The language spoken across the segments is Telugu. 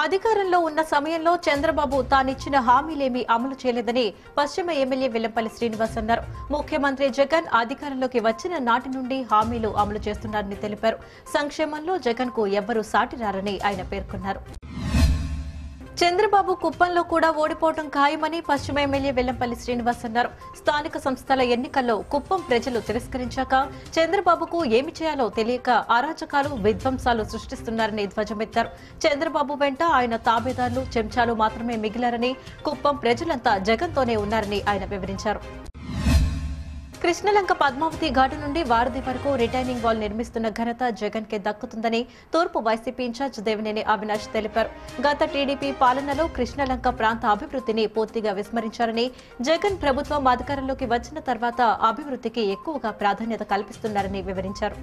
అధికారంలో ఉన్న సమయంలో చంద్రబాబు తానిచ్చిన హామీలేమీ అమలు చేయలేదని పశ్చిమ ఎమ్మెల్యే వెల్లంపల్లి శ్రీనివాస్ అన్నారు ముఖ్యమంత్రి జగన్ అధికారంలోకి వచ్చిన నాటి నుండి హామీలు అమలు చేస్తున్నారని తెలిపారు సంక్షేమంలో జగన్ కు ఎవ్వరూ సాటిరారని ఆయన పేర్కొన్నారు చంద్రబాబు కుప్పంలో కూడా ఓడిపోవడం ఖాయమని పశ్చిమ ఎమ్మెల్యే వెల్లంపల్లి శ్రీనివాస్ అన్నారు స్థానిక సంస్థల ఎన్నికల్లో కుప్పం ప్రజలు తిరస్కరించాక చంద్రబాబుకు ఏమి చేయాలో తెలియక అరాచకాలు విధ్వంసాలు సృష్టిస్తున్నారని ధ్వజమెత్తారు చంద్రబాబు వెంట ఆయన తాబేదారులు చెంచాలు మాత్రమే మిగిలారని కుప్పం ప్రజలంతా జగన్తోనే ఉన్నారని ఆయన వివరించారు కృష్ణలంక పద్మావతి ఘాటు నుండి వారధి వరకు రిటైనింగ్ వాల్ నిర్మిస్తున్న ఘనత జగన్ కే దక్కుతుందని తూర్పు వైసీపీ ఇన్ఛార్జ్ దేవినేని అవినాష్ తెలిపారు గత టీడీపీ పాలనలో కృష్ణలంక ప్రాంత అభివృద్ధిని పూర్తిగా విస్మరించారని జగన్ ప్రభుత్వం అధికారంలోకి వచ్చిన తర్వాత అభివృద్ధికి ఎక్కువగా ప్రాధాన్యత కల్పిస్తున్నారని వివరించారు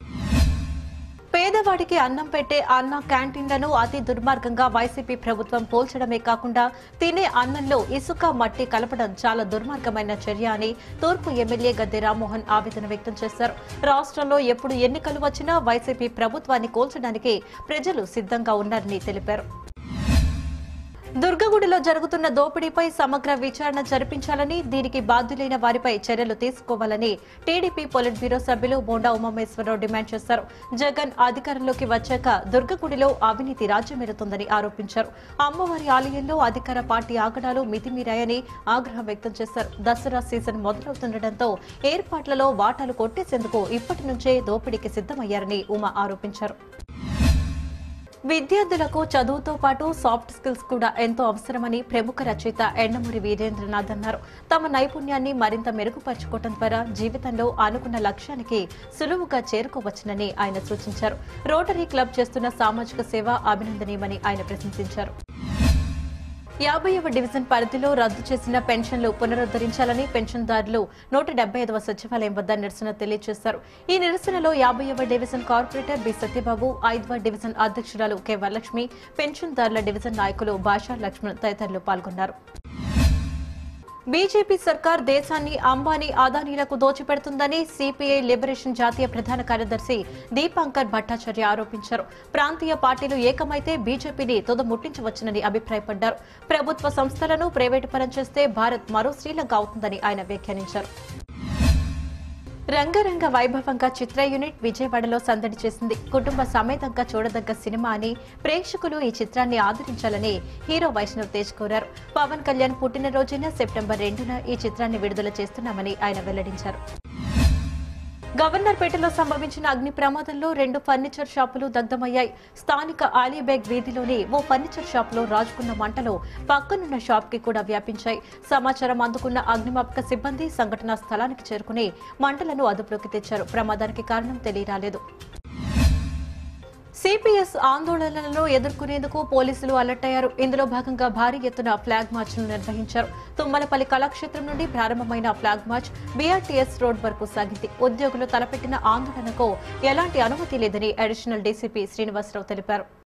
పేదవాడికి అన్నం పెట్టే అన్న క్యాంటీన్లను అతి దుర్మార్గంగా వైసీపీ ప్రభుత్వం పోల్చడమే కాకుండా తినే అన్నంలో ఇసుక మట్టి కలపడం చాలా దుర్మార్గమైన చర్య అని తూర్పు ఎమ్మెల్యే గద్దె రామ్మోహన్ ఆవేదన వ్యక్తం చేశారు రాష్ట్రంలో ఎప్పుడు ఎన్నికలు వచ్చినా వైసీపీ ప్రభుత్వాన్ని కోల్చడానికి ప్రజలు సిద్ధంగా ఉన్నారని తెలిపారు దుర్గగుడిలో జరుగుతున్న దోపిడీపై సమగ్ర విచారణ జరిపించాలని దీనికి బాధ్యులైన వారిపై చర్యలు తీసుకోవాలని టీడీపీ పొలిట్ బ్యూరో సభ్యులు బోండా ఉమామేశ్వరరావు డిమాండ్ చేశారు జగన్ అధికారంలోకి వచ్చాక దుర్గగుడిలో అవినీతి రాజ్యమేరుతుందని ఆరోపించారు అమ్మవారి ఆలయంలో అధికార పార్టీ ఆగడాలు మితిమీరాయని ఆగ్రహం వ్యక్తం చేశారు దసరా సీజన్ మొదలవుతుండటంతో ఏర్పాట్లలో వాటాలు కొట్టేసేందుకు ఇప్పటి నుంచే దోపిడీకి సిద్దమయ్యారని ఉమా ఆరోపించారు విద్యార్థులకు చదువుతో పాటు సాఫ్ట్ స్కిల్స్ కూడా ఎంతో అవసరమని ప్రముఖ రచయిత ఎండమూరి వీరేంద్రనాథ్ అన్నారు తమ నైపుణ్యాన్ని మరింత మెరుగుపరుచుకోవడం ద్వారా జీవితంలో అనుకున్న లక్ష్యానికి సులువుగా చేరుకోవచ్చునని ఆయన సూచించారు రోటరీ క్లబ్ చేస్తున్న సామాజిక సేవ అభినందనీయమని ఆయన ప్రశంసించారు యాభైవ డివిజన్ పరిధిలో రద్దు చేసిన పెన్షన్లు పునరుద్దరించాలని పెన్షన్దారులు నూట డెబ్బై ఐదవ సచివాలయం వద్ద నిరసన తెలియజేశారు ఈ నిరసనలో యాభైవ డివిజన్ కార్పొరేటర్ బి సత్యబాబు ఐదవ డివిజన్ అధ్యక్షురాలు కె వరలక్ష్మి పెన్షన్దారుల డివిజన్ నాయకులు భాషా లక్ష్మణ్ తదితరులు పాల్గొన్నారు బీజేపీ సర్కార్ దేశాన్ని అంబానీ అదానీలకు దోచిపెడుతుందని సిపిఐ లిబరేషన్ జాతీయ ప్రధాన కార్యదర్శి దీపాంకర్ భట్టాచార్య ఆరోపించారు ప్రాంతీయ పార్టీలు ఏకమైతే బీజేపీని తుద ముట్టించవచ్చునని అభిప్రాయపడ్డారు ప్రభుత్వ సంస్థలను ప్రైవేటు పరం చేస్తే భారత్ మరో శ్రీలంక అవుతుందని ఆయన వ్యాఖ్యానించారు రంగరంగ వైభవంగా చిత్ర యూనిట్ విజయవాడలో సందడి చేసింది కుటుంబ సమేతంగా చూడదగ్గ సినిమా అని ప్రేక్షకులు ఈ చిత్రాన్ని ఆదరించాలని హీరో వైష్ణవ్ తేజ్ కోరారు పవన్ కళ్యాణ్ పుట్టినరోజైన సెప్టెంబర్ రెండున ఈ చిత్రాన్ని విడుదల చేస్తున్నామని ఆయన వెల్లడించారు గవర్నర్పేటలో సంభవించిన అగ్ని ప్రమాదంలో రెండు ఫర్నిచర్ షాపులు దగ్ధమయ్యాయి స్థానిక ఆలీబేగ్ వీధిలోని ఓ ఫర్నిచర్ షాపులో రాజుకున్న మంటలు పక్కనున్న షాప్ కి కూడా వ్యాపించాయి సమాచారం అందుకున్న అగ్నిమాపక సిబ్బంది సంఘటనా స్థలానికి చేరుకుని మంటలను అదుపులోకి తెచ్చారు ప్రమాదానికి కారణం తెలియరాలేదు సిపిఎస్ ఆందోళనలను ఎదుర్కొనేందుకు పోలీసులు అలర్ట్ అయ్యారు ఇందులో భాగంగా భారీ ఎత్తున ఫ్లాగ్ మార్చ్ ను నిర్వహించారు తుమ్మలపల్లి కళాక్షేత్రం నుండి ప్రారంభమైన ఫ్లాగ్ మార్చ్ బీఆర్టీఎస్ రోడ్ వరకు సాగింది ఉద్యోగులు తలపెట్టిన ఆందోళనకు ఎలాంటి అనుమతి లేదని అడిషనల్ డీసీపీ శ్రీనివాసరావు తెలిపారు